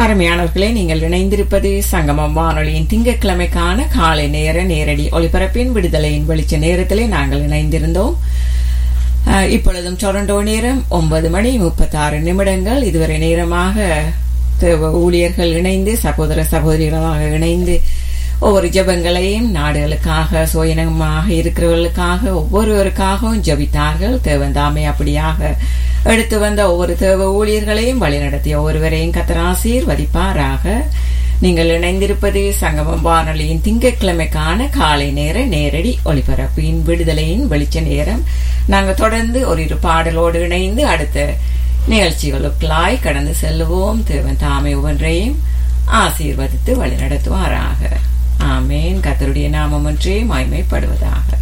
அருமையானவர்களே நீங்கள் இணைந்திருப்பது சங்கமம் வானொலியின் திங்கட்கிழமைக்கான காலை நேர நேரடி ஒளிபரப்பின் விடுதலையின் வெளிச்ச நேரத்திலே நாங்கள் இணைந்திருந்தோம் அஹ், இப்பொழுதும் டொரண்டோ நேரம் ஒன்பது மணி முப்பத்தாறு நிமிடங்கள் இதுவரை நேரமாக தேவ ஊழியர்கள் இணைந்து சகோதர சகோதரிகளாக இணைந்து ஒவ்வொரு ஜெபங்களையும் நாடுகளுக்காக சுயநமாக இருக்கிறவர்களுக்காக ஒவ்வொருவருக்காகவும் ஜெபித்தார்கள் தேவன் தாமே அப்படியாக எடுத்து வந்த ஒவ்வொரு தேவ ஊழியர்களையும் வழிநடத்திய ஒருவரையும் கத்தராசீர் வதிப்பாராக நீங்கள் இணைந்திருப்பது சங்கமம் வானொலியின் திங்கட்கிழமைக்கான காலை நேர நேரடி ஒளிபரப்பின் விடுதலையின் வெளிச்ச நேரம் நாங்கள் தொடர்ந்து ஒரு இரு பாடலோடு இணைந்து அடுத்த நிகழ்ச்சிகளுக்குள்ளாய் கடந்து செல்லுவோம் தேவன் தாமே ஒவ்வொன்றையும் ஆசீர்வதித்து வழிநடத்துவாராக ஆமேன் கத்தருடைய நாமம் ஒன்றே மாய்மைப்படுவதாக